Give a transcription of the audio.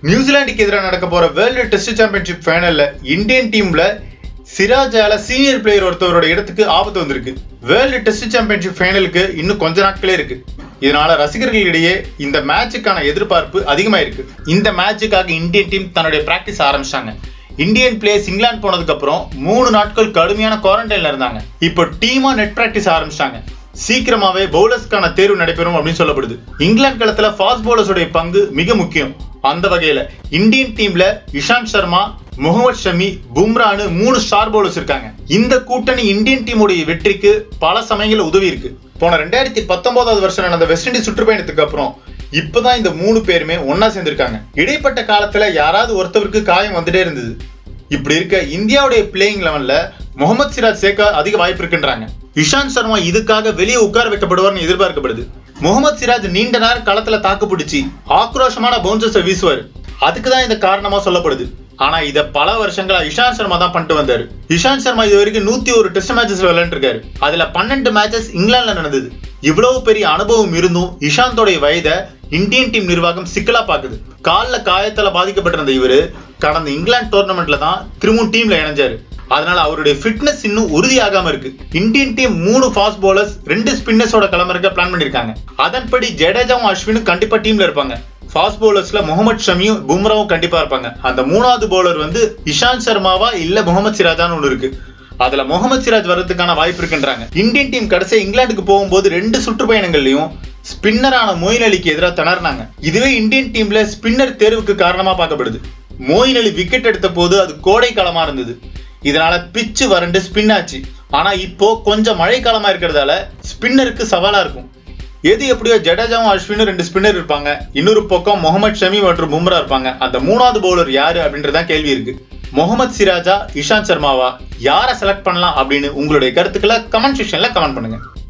நியூசிலாந்துக்கு எதிராக நடக்க போற வேர்ல்டு டெஸ்ட் சாம்பியன்ஷிப் ஃபைனல்ல இந்தியன் டீம்ல சிராஜால சீனியர் பிளேயர் ஒருத்தவரோட இடத்துக்கு ஆபத்து வந்திருக்கு வேர்ல்டு டெஸ்ட் சாம்பியன்ஷிப் ஃபைனலுக்கு இன்னும் கொஞ்ச நாட்களே இருக்கு இதனால ரசிகர்களிடையே இந்த மேட்சுக்கான எதிர்பார்ப்பு அதிகமா இருக்கு இந்த மேட்சுக்காக இந்தியன் டீம் தன்னுடைய பிராக்டிஸ் ஆரம்பிச்சாங்க இந்தியன் பிளேயர்ஸ் இங்கிலாந்து போனதுக்கு அப்புறம் மூணு நாட்கள் கடுமையான குவாரண்டைன்ல இருந்தாங்க இப்போ டீமா நெட் பிராக்டிஸ் ஆரம்பிச்சாங்க சீக்கிரமாவே பவுலர்ஸ்க்கான தேர்வு நடைபெறும் அப்படின்னு சொல்லப்படுது இங்கிலாந்து களத்துல ஃபாஸ்ட் பவுலர்ஸோட பங்கு மிக முக்கியம் அந்த வகையில இந்தியன் டீம்ல இஷாந்த் சர்மா முகமது ஷமி பும்ரான்னு மூணு ஸ்டார் பவுலர்ஸ் இருக்காங்க இந்த கூட்டணி இந்தியன் டீமுடைய வெற்றிக்கு பல சமயங்கள்ல உதவி இருக்கு போன ரெண்டாயிரத்தி பத்தொன்பதாவது வருஷம் நடந்த வெஸ்ட் இண்டீஸ் சுற்றுப்பயணத்துக்கு அப்புறம் இப்பதான் இந்த மூணு பேருமே ஒன்னா சேர்ந்திருக்காங்க இடைப்பட்ட காலத்துல யாராவது ஒருத்தவருக்கு காயம் வந்துட்டே இருந்தது இப்படி இருக்க இந்தியாவுடைய பிளேயிங் லெவன்ல முகமது சிராஜ் சேர்க்க அதிக வாய்ப்பு இருக்குன்றாங்க இஷாந்த் சர்மா இதுக்காக வெளியே உட்கார வைக்கப்படுவார்னு எதிர்பார்க்கப்படுது முகமது சிராஜ் நீண்ட நேரம் களத்துல தாக்கு பிடிச்சி ஆக்ரோஷமான பவுன்சர்ஸை வீசுவார் அதுக்கு தான் இந்த காரணமா சொல்லப்படுது ஆனா இத பல வருஷங்களா இஷாந்த் சர்மா தான் பண்ணிட்டு வந்தாரு இஷாந்த் சர்மா இது வரைக்கும் நூத்தி ஒரு டெஸ்ட் மேட்சஸ் விளையாண்டுருக்காரு அதுல பன்னெண்டு மேட்சஸ் இங்கிலாந்துல நடந்தது இவ்வளவு பெரிய அனுபவம் இருந்தும் இஷாந்தோடைய வயதை இந்தியன் டீம் நிர்வாகம் சிக்கலா பாக்குது கால்ல காயத்தால பாதிக்கப்பட்டிருந்த இவரு கடந்த இங்கிலாந்து டோர்னமெண்ட்ல தான் திரும்பவும் டீம்ல இணைஞ்சாரு அதனால அவருடைய ஃபிட்னஸ் இன்னும் உறுதியாகாம இருக்கு இந்தியன் டீம் மூணு ஃபாஸ்ட் பவுலர்ஸ் ரெண்டு ஸ்பின்னர்ஸோட கிளம்புறக்க பிளான் பண்ணிருக்காங்க அதன்படி ஜடேஜாவும் அஸ்வினும் கண்டிப்பா டீம்ல இருப்பாங்க ஃபாஸ்ட் பவுலர்ஸ்ல முகமது ஷமியும் பும்ராவும் கண்டிப்பா இருப்பாங்க அந்த மூணாவது பவுலர் வந்து இஷாந்த் சர்மாவா இல்ல முகமது சிராஜான்னு ஒண்ணு இருக்கு அதுல முகமது சிராஜ் வர்றதுக்கான வாய்ப்பு இருக்குன்றாங்க இந்தியன் டீம் கடைசியா இங்கிலாந்துக்கு போகும்போது ரெண்டு சுற்றுப்பயணங்கள்லயும் ஸ்பின்னரான மொயின் அலிக்கு எதிராக திணறினாங்க இதுவே இந்தியன் டீம்ல ஸ்பின்னர் தேர்வுக்கு காரணமா பார்க்கப்படுது மொயின் அலி விக்கெட் எடுத்த போது அது கோடை காலமா இருந்தது இதனால பிச்சு வறண்டு ஸ்பின் ஆச்சு ஆனா இப்போ கொஞ்சம் மழை காலமா இருக்கிறதால ஸ்பின்னருக்கு சவாலா இருக்கும் எது எப்படியோ ஜடேஜாவும் அஸ்வினும் ரெண்டு ஸ்பின்னர் இருப்பாங்க இன்னொரு பக்கம் முகமது ஷமி மற்றும் பும்ரா இருப்பாங்க அந்த மூணாவது பவுலர் யாரு அப்படின்றதான் கேள்வி இருக்கு முகமது சிராஜா இஷாந்த் சர்மாவா யாரை செலக்ட் பண்ணலாம் அப்படின்னு உங்களுடைய கருத்துக்களை கமெண்ட் செக்ஷன்ல கமெண்ட் பண்ணுங்க